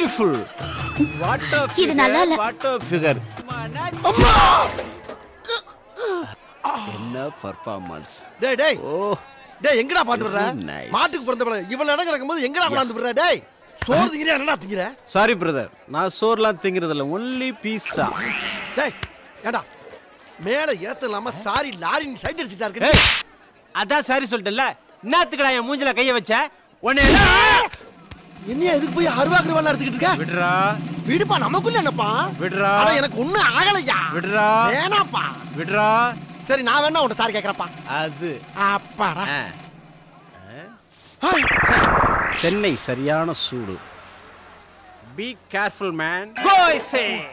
Beautiful water இது நல்லா இல்ல. வாட்டர் ஃபிகர் என்ன பர்ஃபார்மன்ஸ் டேய் டேய் ஓ டேய் எங்கடா பாட்டு வர்ற Very nice. மாட்டுக்கு பிறந்தவள இவ்வளவு இடம் கிடக்கும்போது எங்கடா கொண்டாந்து விடுற டேய் சோறு திங்கிறியா என்னடா திங்கிற சாரி பிரதர் நான் சோர்லாம் திங்கிறது இல்ல ஒன்லி பீஸா டேய் ஏடா மேல ஏத்த இல்லாம சாரி லாரின் சைட் அடிச்சிட்டா இருக்கு ஏய் அதான் சாரி சொல்லிட்டேன்ல என்னத்துக்குடா என் மூஞ்சில கைய வச்ச உன்னை என்னையா எதுக்கு போய் அருவாக்குற வேலை எடுத்துக்கிட்டு இருக்க விடுறா விடுப்பா நமக்குள்ள என்னப்பா விடுறா. அட எனக்கு ஒண்ணும் ஆகலையா விடுறா. வேணாப்பா விடுறா சரி நான் வேணா உன்ட்ட சாரி கேக்குறப்பா அது அப்பாடா ஆ. ஹாய். சென்னை சரியான சூடு பி கேர்ஃபுல் மேன்